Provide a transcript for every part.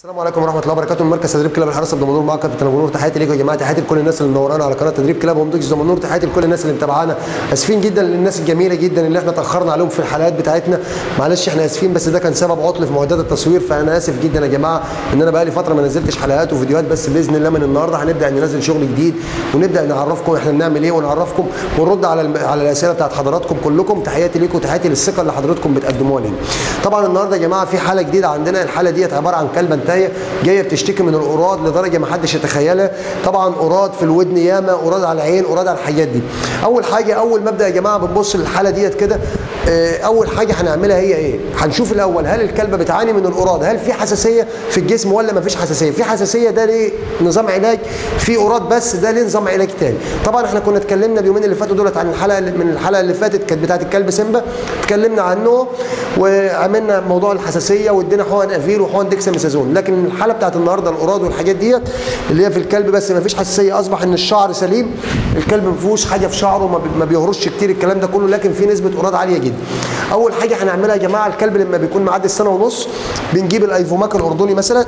السلام عليكم ورحمه الله وبركاته من مركز تدريب كلاب الحراسه بدمنهور معاك كابتن ابو نور تحياتي ليكم يا جماعه تحياتي لكل الناس اللي منورانا على قناه تدريب كلاب ومدوكس دمنهور تحياتي لكل الناس اللي متابعانا اسفين جدا للناس الجميله جدا اللي احنا تاخرنا عليهم في الحلقات بتاعتنا معلش احنا اسفين بس ده كان سبب عطل في معدات التصوير فانا اسف جدا يا جماعه ان انا بقالي فتره ما نزلتش حلقات وفيديوهات بس باذن الله من النهارده هنبدا ننزل شغل جديد ونبدا نعرفكم احنا بنعمل ايه ونعرفكم ونرد على الم... على الاسئله بتاعت حضراتكم كلكم تحياتي ليكم تحياتي للثقه اللي حضراتكم بتقدموها لنا طبعا النهارده يا جماعه في حاله جديده عندنا الحاله ديت عباره عن كلبه انتايه جايه بتشتكي من الاوراد لدرجه ما حدش يتخيلها طبعا اوراد في الودن ياما اوراد على العين اوراد على الحاجات دي اول حاجه اول مبدا يا جماعه بنبص للحاله ديت كده اه اول حاجه هنعملها هي ايه هنشوف الاول هل الكلبه بتعاني من الاوراد هل في حساسيه في الجسم ولا ما فيش حساسيه في حساسيه ده ليه نظام علاج في اوراد بس ده ليه نظام علاج تاني طبعا احنا كنا اتكلمنا اليومين اللي فاتوا دولت عن الحلقه من الحلقه اللي فاتت كانت بتاعه الكلب سيمبا اتكلمنا عنه وعملنا موضوع الحساسيه وادينا حقن افيل وحقن ديكساميثازون لكن الحاله بتاعه النهارده الاوراد والحاجات ديت اللي هي في الكلب بس ما فيش حساسيه اصبح ان الشعر سليم الكلب ما فيهوش حاجه في شعره ما بيهرش كتير الكلام ده كله لكن في نسبه اوراد عاليه جدا اول حاجه هنعملها يا جماعه الكلب لما بيكون معدي السنه ونص بنجيب الايفوماك الاردني مثلا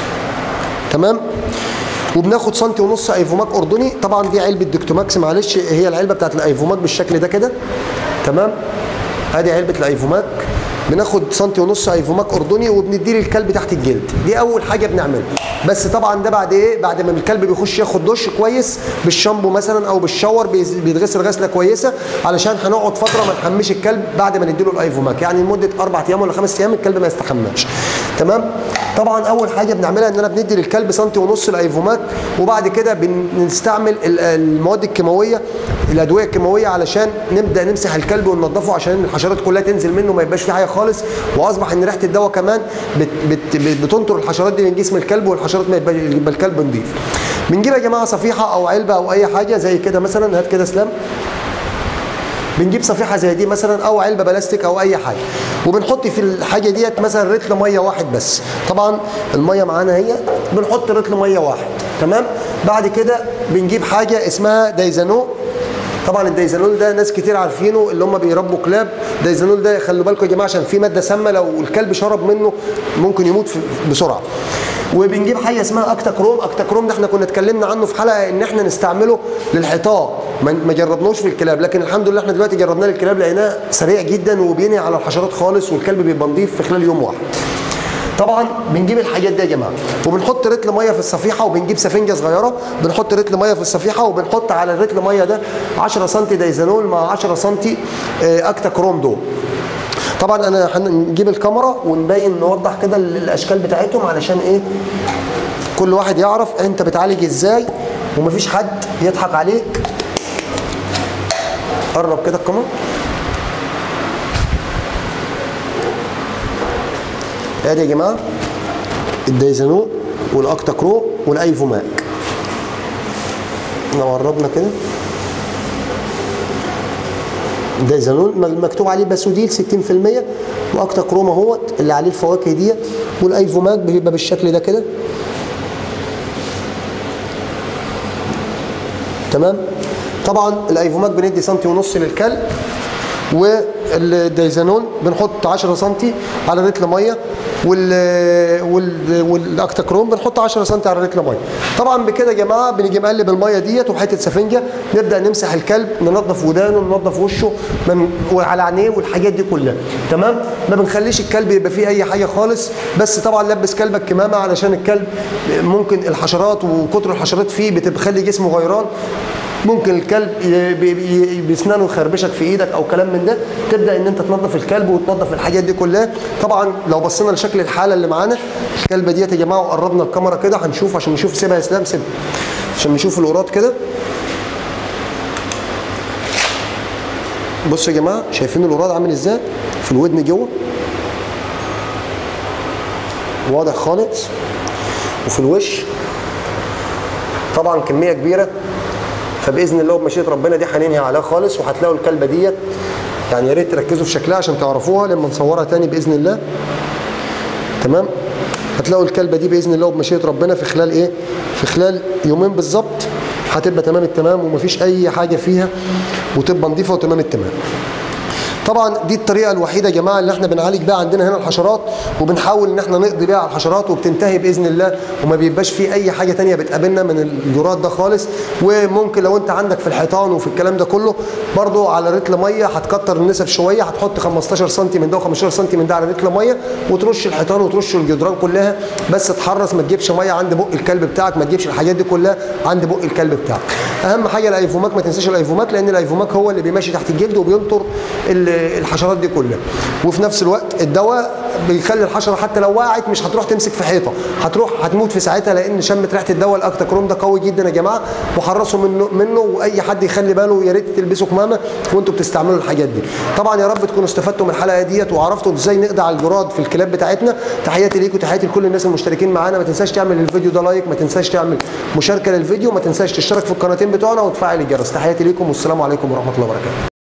تمام وبناخد سنتي ونص ايفوماك اردني طبعا دي علبه دكتوماكس معلش هي العلبه بتاعت الايفوماك بالشكل ده كده تمام ادي علبه الايفوماك بناخد سنتي ونص ايفوماك اردني وبنديه للكلب تحت الجلد دي اول حاجه بنعملها بس طبعا ده بعد ايه بعد ما الكلب بيخش ياخد دش كويس بالشامبو مثلا او بالشاور بيتغسل غسله كويسه علشان هنقعد فتره ما نحمش الكلب بعد ما نديله الايفوماك يعني لمده اربع ايام ولا خمس ايام الكلب ما يستحماش تمام طبعا اول حاجه بنعملها اننا بندي للكلب سنتي ونص الايفوماك وبعد كده بنستعمل المواد الكيماويه الادويه الكيماويه علشان نبدا نمسح الكلب وننضفه عشان الحشرات كلها تنزل منه ما يبقاش فيه حاجه خالص واصبح ان ريحه الدواء كمان بت بت بتنطر الحشرات دي من جسم الكلب والحشرات ما يبقى الكلب نضيف بنجيب يا جماعه صفيحه او علبه او اي حاجه زي كده مثلا هات كده اسلام بنجيب صفيحه زي دي مثلا او علبه بلاستيك او اي حاجه وبنحط في الحاجه ديت مثلا رتل ميه واحد بس طبعا الميه معانا هي بنحط رتل ميه واحد تمام بعد كده بنجيب حاجه اسمها دايزانو طبعا الدايزانول ده ناس كتير عارفينه اللي هم بيربوا كلاب دايزانول ده خلوا بالكم يا جماعه عشان في ماده سامه لو الكلب شرب منه ممكن يموت بسرعه وبنجيب حاجه اسمها اكتاكروم اكتاكروم ده احنا كنا اتكلمنا عنه في حلقه ان احنا نستعمله للحيطان ما جربناهوش في الكلاب لكن الحمد لله احنا دلوقتي جربناه للكلاب لقيناه سريع جدا وبينهي على الحشرات خالص والكلب بيبقى نظيف في خلال يوم واحد طبعا بنجيب الحاجات دي يا جماعه وبنحط رتل ميه في الصفيحه وبنجيب سفنجه صغيره بنحط رتل ميه في الصفيحه وبنحط على الرتل ميه ده 10 سم دايزانول مع 10 سم اكتا كروم دول طبعا انا هنجيب الكاميرا ونبين نوضح كده الاشكال بتاعتهم علشان ايه كل واحد يعرف انت بتعالج ازاي ومفيش حد يضحك عليك قرب كده الكاميرا ادي يا جماعه الدايزانو والاكتاكرو والايفوماك لو قربنا كده الدايزانول مكتوب عليه باسوديل 60% واكتاكروم اهوت اللي عليه الفواكه ديت والايفوماك بيبقى بالشكل ده كده تمام طبعا الايفوماك بندي سنتي ونص للكلب والدايزانون بنحط 10 سم على رتل ميه وال وال والاكتاكروم بنحط 10 سم على رتل ميه طبعا بكده يا جماعه بنيجي مقلب الميه ديت وحته سفنجه نبدا نمسح الكلب ننظف ودانه ننظف وشه من وعلى عينيه والحاجات دي كلها تمام ما بنخليش الكلب يبقى فيه اي حاجه خالص بس طبعا لبس كلبك كمامه علشان الكلب ممكن الحشرات وكتر الحشرات فيه بتخلي جسمه غيران ممكن الكلب باسنانه يخربشك في ايدك او كلام من ده تبدا ان انت تنظف الكلب وتنظف الحاجات دي كلها طبعا لو بصينا لشكل الحاله اللي معانا الكلبه ديت يا جماعه وقربنا الكاميرا كده هنشوف عشان نشوف سيبها يا اسلام سيبها عشان نشوف الاوراد كده بصوا يا جماعه شايفين الاوراد عامل ازاي في الودن جوه واضح خالص وفي الوش طبعا كميه كبيره فباذن الله وبمشيئه ربنا دي هننهي عليها خالص وهتلاقوا الكلبه ديت يعني يا ريت تركزوا في شكلها عشان تعرفوها لما نصورها تاني باذن الله تمام هتلاقوا الكلبه دي باذن الله وبمشيئه ربنا في خلال ايه في خلال يومين بالظبط هتبقى تمام التمام ومفيش اي حاجه فيها وتبقى نظيفه وتمام التمام طبعا دي الطريقه الوحيده يا جماعه اللي احنا بنعالج بيها عندنا هنا الحشرات وبنحاول ان احنا نقضي بيها على الحشرات وبتنتهي باذن الله وما بيبقاش في اي حاجه تانية بتقابلنا من الجراد ده خالص وممكن لو انت عندك في الحيطان وفي الكلام ده كله برضو على رتل ميه هتكتر النسب شويه هتحط 15 سم من ده و15 سم من ده على رتل ميه وترش الحيطان وترش الجدران كلها بس تحرص ما تجيبش ميه عند بق الكلب بتاعك ما تجيبش الحاجات دي كلها عند بق الكلب بتاعك اهم حاجه الايفوماك ما تنساش الايفوماك لان الايفوماك هو اللي بيمشي تحت الجلد وبينطر ال- الحشرات دي كلها وفي نفس الوقت الدواء بيخلي الحشره حتى لو وقعت مش هتروح تمسك في حيطه هتروح هتموت في ساعتها لان شمت ريحه الدواء الاكتاكروم ده قوي جدا يا جماعه وحرصوا منه منه واي حد يخلي باله يا ريت تلبسوا كمامه وانتوا بتستعملوا الحاجات دي طبعا يا رب تكونوا استفدتوا من الحلقه ديت وعرفتوا ازاي نقضي على الجراد في الكلاب بتاعتنا تحياتي ليكم تحياتي لكل الناس المشتركين معانا ما تنساش تعمل الفيديو ده لايك ما تنساش تعمل مشاركه للفيديو ما تنساش تشترك في القناتين بتوعنا وتفعل الجرس تحياتي ليكم والسلام عليكم ورحمه الله وبركاته